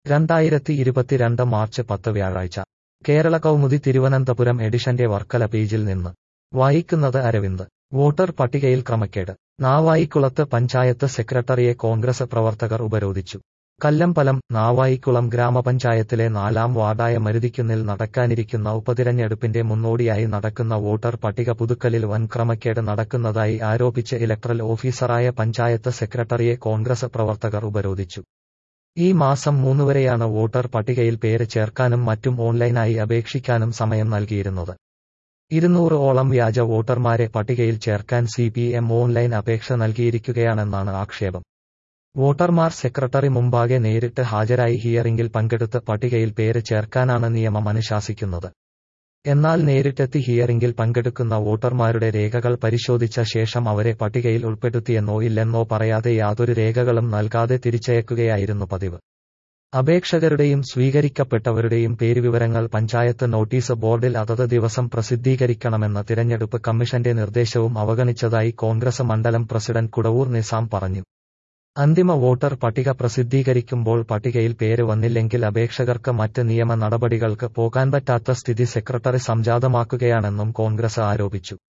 രണ്ടായിരത്തി ഇരുപത്തിരണ്ട് മാർച്ച് പത്ത് വ്യാഴാഴ്ച കേരള കൗമുദി തിരുവനന്തപുരം എഡിഷന്റെ വർക്കല പേജിൽ നിന്ന് വായിക്കുന്നത് അരവിന്ദ് വോട്ടർ പട്ടികയിൽ ക്രമക്കേട് നാവായിക്കുളത്ത് പഞ്ചായത്ത് സെക്രട്ടറിയെ കോൺഗ്രസ് പ്രവർത്തകർ ഉപരോധിച്ചു കല്ലമ്പലം നാവായിക്കുളം ഗ്രാമപഞ്ചായത്തിലെ നാലാം വാർഡായ മരുതിക്കുന്നിൽ നടക്കാനിരിക്കുന്ന ഉപതിരഞ്ഞെടുപ്പിന്റെ മുന്നോടിയായി നടക്കുന്ന വോട്ടർ പട്ടിക പുതുക്കലിൽ വൻ ക്രമക്കേട് നടക്കുന്നതായി ആരോപിച്ച് ഇലക്ട്രൽ ഓഫീസറായ പഞ്ചായത്ത് സെക്രട്ടറിയെ കോൺഗ്രസ് പ്രവർത്തകർ ഉപരോധിച്ചു ഈ മാസം മൂന്നുവരെയാണ് വോട്ടർ പട്ടികയിൽ പേര് ചേർക്കാനും മറ്റും ഓൺലൈനായി അപേക്ഷിക്കാനും സമയം നൽകിയിരുന്നത് ഇരുന്നൂറ് ഓളം വ്യാജ വോട്ടർമാരെ പട്ടികയിൽ ചേർക്കാൻ സി പി എം ഓൺലൈൻ അപേക്ഷ നൽകിയിരിക്കുകയാണെന്നാണ് ആക്ഷേപം വോട്ടർമാർ സെക്രട്ടറി മുമ്പാകെ നേരിട്ട് ഹാജരായി ഹിയറിംഗിൽ പങ്കെടുത്ത് പട്ടികയിൽ പേര് ചേർക്കാനാണ് നിയമം അനുശാസിക്കുന്നത് എന്നാൽ നേരിട്ടെത്തി ഹിയറിംഗിൽ പങ്കെടുക്കുന്ന വോട്ടർമാരുടെ രേഖകൾ പരിശോധിച്ച ശേഷം അവരെ പട്ടികയിൽ ഉൾപ്പെടുത്തിയെന്നോ ഇല്ലെന്നോ പറയാതെ യാതൊരു രേഖകളും നൽകാതെ തിരിച്ചയക്കുകയായിരുന്നു പതിവ് അപേക്ഷകരുടെയും സ്വീകരിക്കപ്പെട്ടവരുടെയും പേരുവിവരങ്ങൾ പഞ്ചായത്ത് നോട്ടീസ് ബോർഡിൽ അതത് ദിവസം പ്രസിദ്ധീകരിക്കണമെന്ന തിരഞ്ഞെടുപ്പ് കമ്മീഷന്റെ നിർദ്ദേശവും അവഗണിച്ചതായി കോൺഗ്രസ് മണ്ഡലം പ്രസിഡന്റ് കുടവൂർ നിസാം പറഞ്ഞു അന്തിമ വോട്ടർ പട്ടിക പ്രസിദ്ധീകരിക്കുമ്പോൾ പട്ടികയിൽ പേര് വന്നില്ലെങ്കിൽ അപേക്ഷകർക്ക് മറ്റ് നിയമ നടപടികൾക്ക് പോകാൻ പറ്റാത്ത സ്ഥിതി സെക്രട്ടറി സംജാതമാക്കുകയാണെന്നും കോൺഗ്രസ് ആരോപിച്ചു